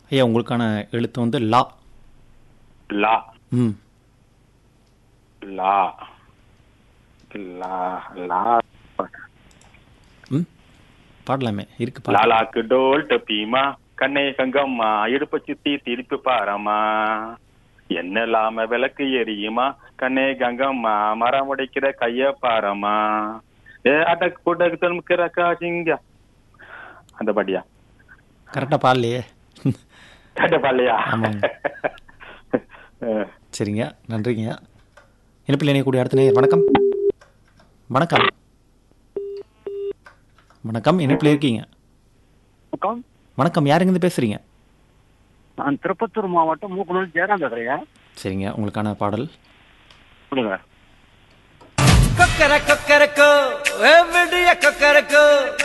ஐயா உங்களுக்கான எழுத்து வந்து லா லா ம் லா லா லா ம் பாடலாமே இருக்கு பாடலாம் லாலாக்கு டோல் டப்பீமா கண்ணே கங்கம்மா இடுப்ப சுத்தி திருப்பி பாரம்மா என்ன இல்லாம விளக்கு எரியுமா கண்ணே கங்கம்மா மரம் உடைக்கிற கைய பாரம்மா ஏ அடக்கு புடக்கு தமுக்கிற காசிங்க அந்த பாட்டியா கரெக்டாக பாடலையே கேட்ட பாலையா ஆமாங்க. சரிங்க நன்றிங்க இணைப்பில் இணையக்கூடிய அடுத்த நேயர் வணக்கம் வணக்கம் வணக்கம் இணைப்பில் இருக்கீங்க வணக்கம் வணக்கம் யாருங்க பேசுறீங்க நான் திருப்பத்தூர் மாவட்டம் மூக்கனூர் ஜெயராம் பேசுறேன் சரிங்க உங்களுக்கான பாடல் சொல்லுங்க கொக்கர கொக்கரக்கோ எவ்வளிய கொக்கரக்கோ